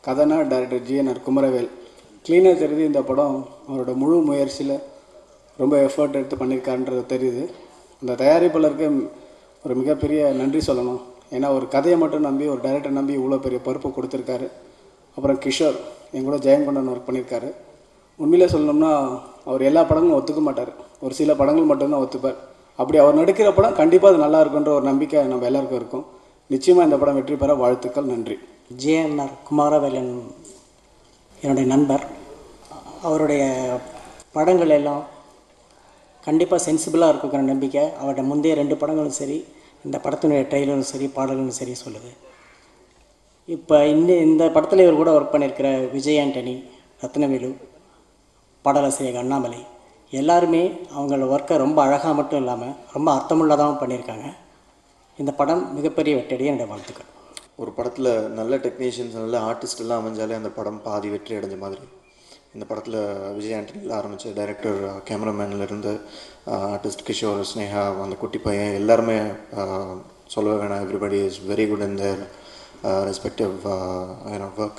கதைனா director GNR Kumaravel க்ளீனாக தெரியுது இந்த படம் அவரோட முழு முயற்சியில் ரொம்ப எஃபர்ட் எடுத்து பண்ணியிருக்காருன்றது தெரியுது அந்த தயாரிப்பாளருக்கு ஒரு மிகப்பெரிய நன்றி சொல்லணும் ஏன்னா ஒரு கதையை மட்டும் நம்பி ஒரு டைரக்டர் நம்பி இவ்வளோ பெரிய பொறுப்பு கொடுத்துருக்காரு அப்புறம் கிஷோர் என் கூட ஜெயங்கொண்டன் ஒர்க் பண்ணியிருக்காரு உண்மையிலே சொல்லணும்னா அவர் எல்லா படங்களும் ஒத்துக்க மாட்டார் ஒரு சில படங்கள் மட்டும்தான் ஒத்துப்பார் அப்படி அவர் நடிக்கிற படம் கண்டிப்பாக அது நல்லா இருக்குன்ற ஒரு நம்பிக்கை நம்ம எல்லாருக்கும் இருக்கும் நிச்சயமாக இந்த படம் வெற்றி பெற வாழ்த்துக்கள் நன்றி ஜேஎன்ஆர் குமாரவேலன் என்னுடைய நண்பர் அவருடைய படங்கள் எல்லாம் கண்டிப்பாக சென்சிபிளாக இருக்குங்கிற நம்பிக்கை அவருடைய முந்தைய ரெண்டு படங்களும் சரி இந்த படத்தினுடைய ட்ரெய்லரும் சரி பாடல்களும் சரி சொல்லுது இப்போ இந்த இந்த படத்தில் இவர் கூட ஒர்க் பண்ணியிருக்கிற விஜய் ஆண்டனி ரத்னவேலு பாடலாசிரியர் அண்ணாமலை எல்லாருமே அவங்களோட ஒர்க்கை ரொம்ப அழகாக மட்டும் இல்லாமல் ரொம்ப அர்த்தமுள்ளதாகவும் பண்ணியிருக்காங்க இந்த படம் மிகப்பெரிய வெற்றியடைய என்னுடைய வாழ்த்துக்கள் ஒரு படத்தில் நல்ல டெக்னீஷியன்ஸ் நல்ல ஆர்டிஸ்ட் எல்லாம் அமைஞ்சாலே அந்த படம் பாதி வெற்றி அடைஞ்ச மாதிரி இந்த படத்தில் விஜய் ஆண்டனியில் ஆரம்பித்த டைரக்டர் கேமராமேன்லேருந்து ஆர்டிஸ்ட் கிஷோர் ஸ்னேகா அந்த குட்டி பையன் எல்லாருமே ஆஹ், சொல்லவே வேணாம் everybody is very good in their respective work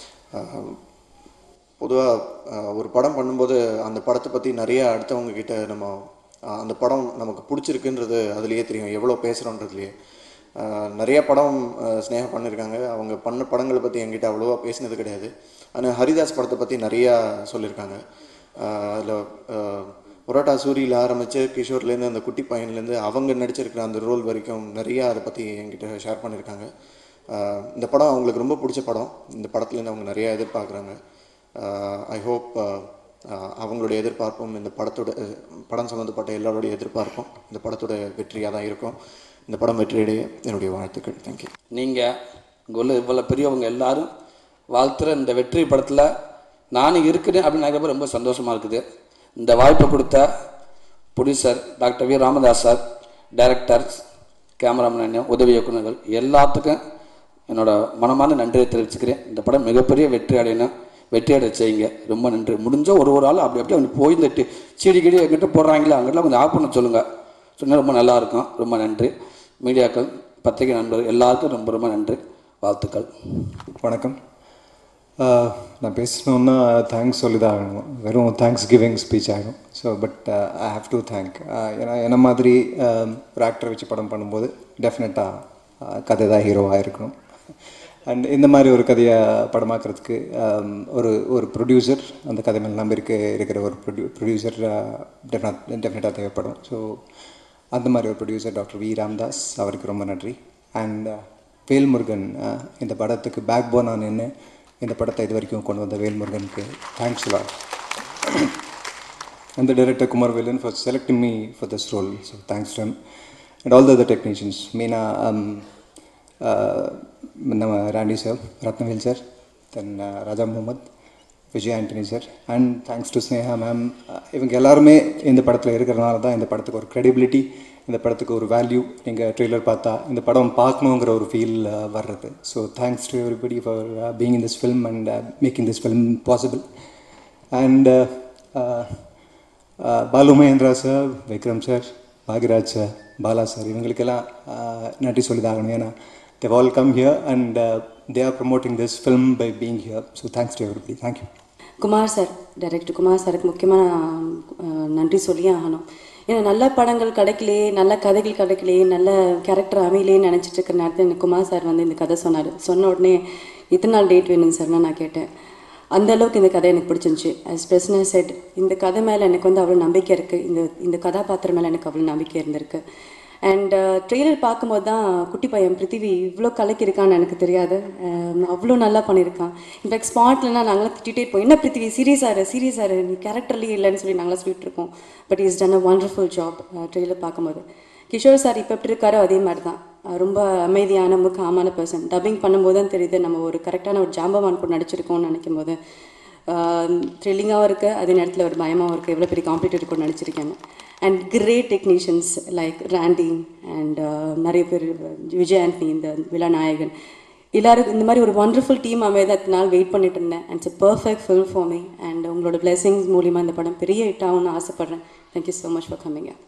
பொதுவாக ஒரு படம் பண்ணும்போது அந்த படத்தை பற்றி நிறைய அடுத்தவங்க கிட்ட நம்ம ஆஹ், அந்த படம் நமக்கு பிடிச்சிருக்குன்றது அதுலேயே தெரியும் எவ்வளோ பேசுகிறோன்றதுலையே நிறைய படம் ஆஹ், ஸ்னேகா பண்ணியிருக்காங்க அவங்க பண்ண படங்களை பற்றி என்கிட்ட அவ்வளோவா பேசினது கிடையாது ஆனால் ஹரிதாஸ் படத்தை பற்றி நிறையா சொல்லியிருக்காங்க அதில் புரோட்டா சூரியில் ஆரம்பித்து கிஷோர்லேருந்து அந்த குட்டி பையன்லேருந்து அவங்க நடிச்சிருக்கிற அந்த ரோல் வரைக்கும் நிறையா அதை பற்றி என்கிட்ட ஷேர் பண்ணியிருக்காங்க ஆஹ், இந்த படம் அவங்களுக்கு ரொம்ப பிடிச்ச படம் இந்த படத்துலேருந்து அவங்க நிறையா எதிர்பார்க்குறாங்க ஐ ஹோப் அவங்களுடைய எதிர்பார்ப்பும் இந்த படத்தோட அஹ், படம் சம்மந்தப்பட்ட எல்லாருடைய எதிர்பார்ப்பும் இந்த படத்தோட வெற்றியாக தான் இருக்கும் இந்த படம் வெற்றியடைய என்னுடைய வாழ்த்துக்கள் தேங்க்யூ நீங்கள் இங்கே உள்ள இவ்வளோ பெரியவங்க எல்லாரும் வாழ்த்துற இந்த வெற்றி படத்தில் நானும் இருக்கிறேன் அப்படின்னு நினைக்கிறப்ப ரொம்ப சந்தோஷமாக இருக்குது இந்த வாய்ப்பை கொடுத்த producer doctor V Ramadoss sir director cameraman உதவி இயக்குநர்கள் எல்லாத்துக்கும் என்னோட மனமார்ந்த நன்றியை தெரிவிச்சுக்கிறேன் இந்த படம் மிகப்பெரிய வெற்றி அடையணும் வெற்றி அடைய செய்யுங்க ரொம்ப நன்றி முடிஞ்ச ஒரு ஒரு ஆள் அப்படி அப்படியே அவனுக்கு போய் இந்த டி- சீடி கிடி எங்கிட்ட போடுறாங்களே அங்கிட்டலாம் கொஞ்சம் ஆஃப் பண்ண சொல்லுங்கள் சொன்னால் ரொம்ப நல்லா இருக்கும் ரொம்ப நன்றி மீடியாக்கள் பத்திரிகை நண்பர்கள் எல்லாருக்கும் ரொம்ப ரொம்ப நன்றி வாழ்த்துக்கள் வணக்கம் ஆஹ், நான் பேசணுன்னா தேங்க்ஸ் சொல்லி தான் ஆகணும் வெறும் தேங்க்ஸ் கிவிங் ஸ்பீச் ஆகும் so but I have to thank ஏன்னா என்ன மாதிரி ஆஹ், ஒரு ஆக்டரை வச்சு படம் பண்ணும்போது டெஃபினட்டாக கதை தான் ஹீரோவாக இருக்கணும் அண்ட் இந்த மாதிரி ஒரு கதையை படமாக்குறதுக்கு ஆம், ஒரு ஒரு ப்ரொடியூசர் அந்த கதை மேலே நம்பிக்கை இருக்கிற ஒரு ப்ரொடியூ ப்ரொடியூசர் டெஃபினட் டெஃபினட்டாக தேவைப்படும் ஸோ அந்த மாதிரி ஒரு ப்ரொடியூசர் டாக்டர் வி ராம்தாஸ் அவருக்கு ரொம்ப நன்றி அண்ட் வேல்முருகன் அஹ், இந்த படத்துக்கு பேக் போனாக நின்று இந்த படத்தை இது வரைக்கும் கொண்டு வந்த வேல்முருகனுக்கு தேங்க்ஸ் லா and the director Kumar Velan for selecting me for this role. So thanks to him. And all the other technicians, Meena, um, uh, நம்ம Randy sir Rathnavel sir then Raja Mohammed Vijay Antony sir and thanks to Sneha ma'am இவங்க எல்லாருமே இந்த படத்தில் இருக்கிறனால தான் இந்த படத்துக்கு ஒரு credibility இந்த படத்துக்கு ஒரு வேல்யூ நீங்கள் ட்ரெய்லர் பார்த்தா இந்த படம் பார்க்கணுங்கிற ஒரு ஃபீல் வர்றது so thanks to everybody for being in this film and making this film possible and Balu Mahendra sir Vikram sir Bhagyaraj sir Bala sir இவங்களுக்கெல்லாம் ஆஹ், நன்றி சொல்லிதாகணும் ஏன்னா they all come here and they are promoting this film by being here so thanks to everybody thank you Kumar sir director Kumar சாருக்கு முக்கியமாக நான் அஹ், நன்றி சொல்லியே ஆகணும் ஏன்னா நல்ல படங்கள் கிடைக்கலையே நல்ல கதைகள் கிடைக்கலையே நல்ல கேரக்டர் அமையலையே நினச்சிட்டு இருக்கிற நேரத்தில் எனக்கு குமார் சார் வந்து இந்த கதை சொன்னார் சொன்ன உடனே இத்தனை நாள் டேட் வேணுங்க சார்னு நான் கேட்டேன் அந்த அளவுக்கு இந்த கதை எனக்கு பிடிச்சிருந்துச்சு as பிரசனர் செட் இந்த கதை மேலே எனக்கு வந்து அவ்வளோ நம்பிக்கை இருக்குது இந்த இந்த கதாபாத்திரம் மேலே எனக்கு அவ்வளோ நம்பிக்கை இருந்திருக்கு அண்ட் ட்ரெய்லர் பார்க்கும்போது தான் குட்டி பையன் பிருத்திவி இவ்வளோ கலக்கியிருக்கான்னு எனக்கு தெரியாது அஹ் அவ்வளோ நல்லா பண்ணியிருக்கான் இன்ஃபேக்ட் ஸ்பாட்லனா நாங்களாம் திட்டிகிட்டே இருப்போம் என்ன பிருத்திவி சீரியஸாக சீரியஸாக நீ கேரக்டர்லேயே இல்லைன்னு சொல்லி நாங்களாம் சொல்லிட்டு இருக்கோம் but is done a wonderful job trailer பார்க்கும்போது கிஷோர் சார் இப்போ எப்படி இருக்காரோ அதே மாதிரி தான் அஹ் ரொம்ப அமைதியான ரொம்ப காமான பர்சன் டப்பிங் பண்ணும்போது தான் தெரியுது நம்ம ஒரு கரெக்டான ஒரு ஜாம்பவான் கூட நடிச்சிருக்கோம்னு நினைக்கும் போது த்ரில்லிங்காகவும் இருக்குது அதே நேரத்தில் ஒரு பயமாகவும் இருக்குது எவ்வளோ பெரிய காம்படிட்டர் கூட நடிச்சிருக்கேன்னு and great technicians like Randy and நிறைய பேர் விஜய் ஆண்டனி இந்த விழா நாயகன் எல்லாருக்கும் இந்த மாதிரி ஒரு ஒண்டர்ஃபுல் டீம் அமையது அத்தனை நாள் வெயிட் பண்ணிட்டு இருந்தேன் and it's perfect film for me and உங்களோட பிளெஸிங்ஸ் மூலிமா இந்த படம் பெரிய ஹிட் ஆகும்னு ஆசைப்பட்றேன் thank you so much for coming